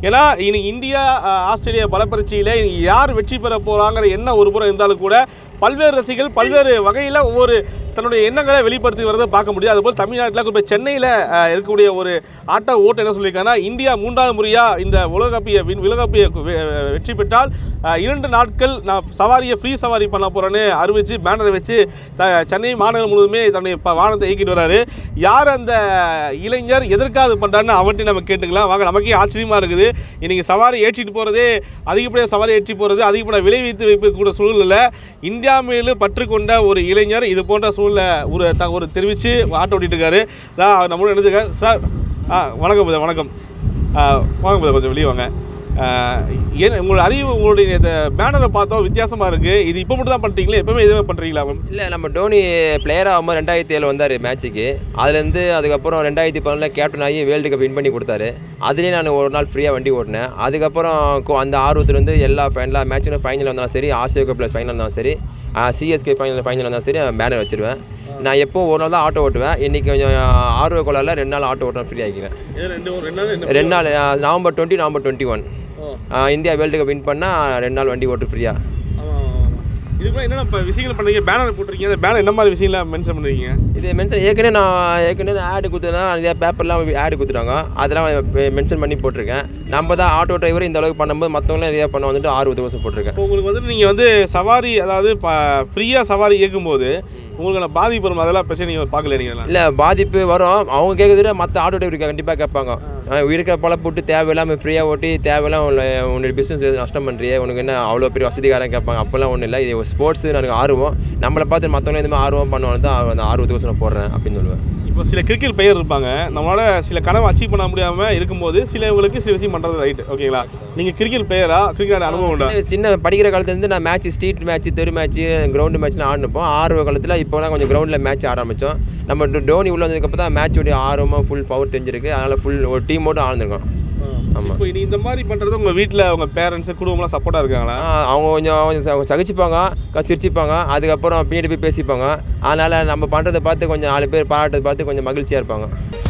ஏன்னா இனி இந்தியா அஹ், ஆஸ்திரேலியா பலப்பரீட்சையில் யார் வெற்றி பெற போகிறாங்கிற என்ன ஒரு புறம் இருந்தாலும் கூட பல்வேறு ரசிகர்கள் பல்வேறு வகையில் ஒவ்வொரு தன்னுடைய எண்ணங்களை வெளிப்படுத்தி வரதை பார்க்க முடியும் அதுபோல் தமிழ்நாட்டில் குறிப்பாக சென்னையில் அஹ், இருக்கக்கூடிய ஒரு ஆட்ட ஓட்டு என்ன சொல்லியிருக்காங்கன்னா இந்தியா மூன்றாவது முறையாக இந்த உலகப்பிய வின் உலகப்பிய வெ- வெற்றி பெற்றால் அஹ், இரண்டு நாட்கள் நான் சவாரியை ஃப்ரீ சவாரி பண்ண போகிறேன்னு அறிவித்து பேனரை வச்சு த சென்னை மாநகரம் முழுவதுமே தன்னுடைய ப- வாகனத்தை இயக்கிட்டு வராரு யார் அந்த இளைஞர் எதற்காக அது பண்ணுறாருன்னு அவன்கிட்ட நம்ம கேட்டுக்கலாம் வாங்க நமக்கே ஆச்சரியமாக இருக்குது இன்னைக்கு சவாரி ஏற்றிட்டு போகிறதே அதிகப்படியாக சவாரி ஏற்றி போகிறது அதிகப்படியாக விலை வைத்து வைக்கக்கூடிய சூழ்நிலை இந்தியா மேலு பற்று கொண்ட ஒரு இளைஞர் இது போன்ற சூழ்நிலை ஒரு த ஒரு தெரிவித்து ஆட்டோ ஓட்டிட்டு இருக்காரு தான் நம்மளோட நினைச்சுக்க சார் ஆ வணக்கம் புதா வணக்கம் ஆ, வாங்க புதா கொஞ்சம் வெளியே வாங்க ஆ, ஏன் உங்களோட அறிவு உங்களுடைய இந்த பேனரை பார்த்தோம் வித்தியாசமாக இருக்குது இது இப்போ மட்டும் தான் பண்ணுறீங்களா எப்பவுமே எதுவுமே பண்ணுறீங்களா இல்லை நம்ம டோனி பிளேயர் ஆகும்போது ரெண்டாயிரத்தி ஏழு வந்தார் மேட்ச்சுக்கு அதுலேருந்து அதுக்கப்புறம் ரெண்டாயிரத்தி பதினொன்றில் கேப்டன் ஆகி வேர்ல்டு கப் வின் பண்ணி கொடுத்தாரு அதுலேயே நான் ஒரு நாள் ஃப்ரீயாக வண்டி ஓட்டினேன் அதுக்கப்புறம் கொ- அந்த ஆர்வத்துலேருந்து எல்லா எல்லா மேட்சும் ஃபைனல் வந்தாலும் சரி ஆசியா கப் ப்ளஸ் ஃபைனல் இருந்தாலும் சரி சிஎஸ்கே ஃபைனல் ஃபைனல் வந்தாலும் சரி பேனர் வச்சிருவேன் நான் எப்போ ஒரு நாள் தான் ஆட்டோ ஓட்டுவேன் இன்றைக்கி கொஞ்சம் ஆர்வ கோளாறுல ரெண்டு நாள் ஆட்டோ ஓட்டுறேன் ஃப்ரீ ஆகிக்கிறேன் ரெண்டு ரெண்டு நாள் ரெண்டு நாள் ஆ, November twenty November twenty one ஓ இந்தியா வேர்ல்டு கப் வின் பண்ணால் ரெண்டு நாள் வண்டி ஓட்டு ஃப்ரீயாக ஆமாம் ஆமாம் இதுக்கு என்னென்ன இப்போ விஷயங்கள் பண்ணுறீங்க பேனர் போட்டிருக்கீங்க அந்த பேனர் என்ன மாதிரி விஷயம்லாம் மென்ஷன் பண்ணுறீங்க இது மென்ஷன் ஏற்கனவே நான் ஏற்கனவே ஆடு கொடுத்ததுலாம் நிறைய பேப்பர்லாம் ஆடு கொடுத்துட்டாங்க அதெல்லாம் மென்ஷன் பண்ணி போட்டிருக்கேன் நம்ம தான் ஆட்டோ டிரைவர் இந்த அளவுக்கு பண்ணும்போது மற்றவங்களாம் நிறையா பண்ண வந்துட்டு ஆர்வத்து வருஷம் போட்டிருக்கேன் இப்போ உங்களுக்கு வந்து நீங்கள் வந்து சவாரி அதாவது ஃப்ரீயாக சவாரி இயக்கும்போது உங்களுக்கான பாதிப்பு வரும் அதெல்லாம் பிரச்சனை நீங்கள் பார்க்கல நீங்களாம் இல்லை பாதிப்பு வரும் அவங்க கேட்குறத மற்ற ஆட்டோ டிரைவர் கண்டிப்பாக கேட்பாங்க அஹ் இருக்கிற பல போட்டு தேவையில்லாமல் ஃப்ரீயாக ஓட்டி தேவையில்லாம் உன்னை- உன்னுடைய பிஸ்னஸ் நஷ்டம் பண்ணுறியே உனக்கு என்ன அவ்வளோ பெரிய வசதிக்காரன் கேட்பாங்க அப்போல்லாம் ஒன்றும் இல்லை இது ஸ்போர்ட்ஸ் எனக்கு ஆர்வம் நம்மளை பார்த்து மற்றவங்க எதுவுமே ஆர்வம் பண்ணுவாங்க தான் அந்த ஆர்வத்துக்கு நான் போடுறேன் அப்படின்னு சொல்லுவேன் இப்போ சில கிரிக்கெட் பிளேயர் இருப்பாங்க நம்மளால சில கனவை அச்சீவ் பண்ண முடியாமல் இருக்கும்போது சிலவங்களுக்கு சில விஷயம் பண்ணுறது ரைட் ஓகேங்களா நீங்கள் கிரிக்கெட் பிளேயரா கிரிக்கெட் அனுபவம் உண்டா சின்ன- சின்ன படிக்கிற காலத்துலேருந்து நான் மேட்ச் ஸ்ட்ரீட் மேட்ச் தெரு மேட்ச் கிரவுண்டு மேட்ச்லாம் ஆடினப்போம் ஆர்வ காலத்தில் இப்போலாம் கொஞ்சம் கிரவுண்டில் மேட்ச் ஆட ஆரம்பித்தோம் நம்ம டோ- டோனி உள்ள வந்ததுக்கப்புறம் தான் மேட்சோடைய ஆர்வமாக ஃபுல் பவர் தெரிஞ்சிருக்கு அதனால் ஃபுல் ஒரு டீமோடு ஆழ்ந்திருக்கோம் ஆமா. இப்போ நீ இந்த மாதிரி பண்ணுறது உங்கள் வீட்டில் உங்கள் பேரண்ட்ஸ் குடும்பம்லாம் சப்போர்ட்டாக இருக்காங்களா அவங்க கொஞ்சம் கொஞ்சம் ச- சகிச்சுப்பாங்க க- சிரிச்சுப்பாங்க அதுக்கப்புறம் பின்னாடி போய் பேசிப்பாங்க அதனால் நம்ம பண்ணுறதை பார்த்து கொஞ்சம் நாலு பேர் பாராட்டதை பார்த்து கொஞ்சம் மகிழ்ச்சியாக இருப்பாங்க